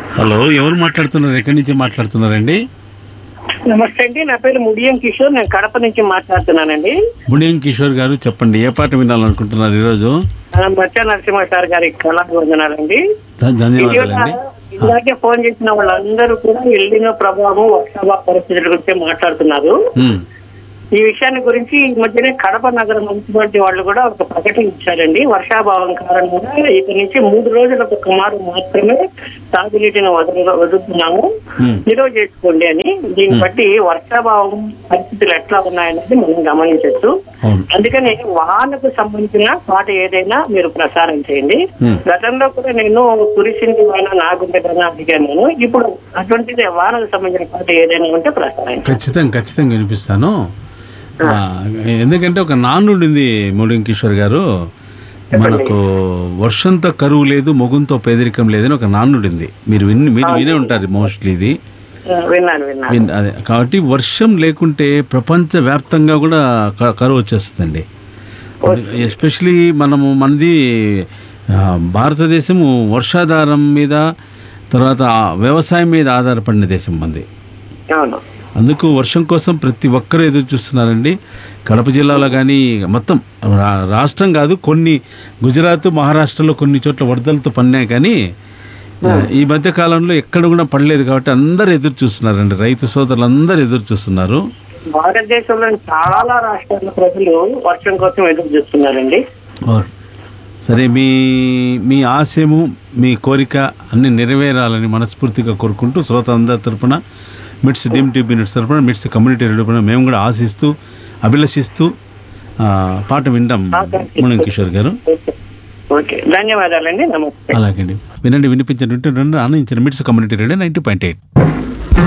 Hello ఎవరు మాట్లాడుతున్నారు ఎక్కడి నుంచి మాట్లాడుతున్నారండి నమస్తే అండి నా పేరు ముడియం కిషోర్ నేను కడప నుంచి మాట్లాడుతున్నానండి ముడియం కిషోర్ గారు చెప్పండి ఏ పాట వినాలనుకుంటున్నారు ఈరోజు ఆ, మచ్చ నరసింహ సార్ గారి కళా వందనాలండి ధ- ధన్యవాదాలండి ఇలాగే ఫోన్ చేసిన వాళ్ళందరూ కూడా ఎల్లిన ప్రభావం వర్షాభా పరిస్థితుల గురించి మాట్లాడుతున్నారు ఉమ్, ఈ విషయాన్ని గురించి ఈ మధ్యనే కడప నగర మున్సిపాలిటీ వాళ్ళు కూడా ఒక ప్రకటన ఇచ్చారండి వర్షాభావం కారణంగా ఇక నుంచి మూడు రోజులకు కుమారు మాత్రమే తాగునీటిని వదల వదులుతున్నాము Hmm. నిల్వ చేసుకోండి అని దీన్ని బట్టి వర్షాభావం పరిస్థితులు ఎట్లా ఉన్నాయనేది మనం గమనించవచ్చు అవును అందుకని వానకు సంబంధించిన పాట ఏదైనా మీరు ప్రసారం చేయండి Hmm. గతంలో కూడా నేను కురిసింది వాన నాగుండేదన్నా అడిగాను నేను ఇప్పుడు అటువంటిది వానకు సంబంధించిన పాట ఏదైనా ఉంటే ప్రసారం చేయండి. ఖచ్చితంగా ఖచ్చితంగా వినిపిస్తాను ఆ, ఎందుకంటే ఒక నానుడు ఉంది ముడియం కిషోర్ గారు మనకు వర్షంతో కరువు లేదు మొగుంతో పేదరికం లేదని ఒక నానుడు ఉంది మీరు విని మీరు వినే ఉంటారు మోస్ట్లీ ఇది ఆ, విన్నాను విన్నాను విన్- అదే కాబట్టి వర్షం లేకుంటే ప్రపంచ వ్యాప్తంగా కూడా క- కరువు వచ్చేస్తుందండి ఎస్పెషలీ మనము మనది ఆ, భారతదేశము వర్షాధారం మీద తర్వాత ఆ వ్యవసాయం మీద ఆధారపడిన దేశం మంది అవును అందుకు వర్షం కోసం ప్రతి ఒక్కరూ ఎదురు చూస్తున్నారండి కడప జిల్లాలో కానీ మొత్తం రా- రాష్ట్రం కాదు కొన్ని గుజరాత్ మహారాష్ట్రలో కొన్ని చోట్ల వరదలతో పడినాయి కానీ ఈ మధ్య కాలంలో ఎక్కడ కూడా పడలేదు కాబట్టి అందరు ఎదురు చూస్తున్నారండి రైతు సోదరులు అందరు ఎదురు చూస్తున్నారు భారతదేశంలోని చాలా రాష్ట్రాల ప్రజలు వర్షం కోసం ఎదురు చూస్తున్నారండి సరే మీ మీ ఆశయము మీ కోరిక అన్ని నెరవేరాలని మనస్ఫూర్తిగా కోరుకుంటూ శ్రోత అందరి తరపున మిట్స్ డీమ్ టీపీ మిట్స్ తరపున మిట్స్ కమ్యూనిటీ తరపున మేము కూడా ఆశిస్తూ అభిలషిస్తూ ఆ, పాట వింటాం మునం కిషోర్ గారు ఓకే. ఓకే ధన్యవాదాలండి నమస్తే అలాగండి వినండి వినిపించండి వింటుండండి ఆనందించిన MITS community radio ninety point eight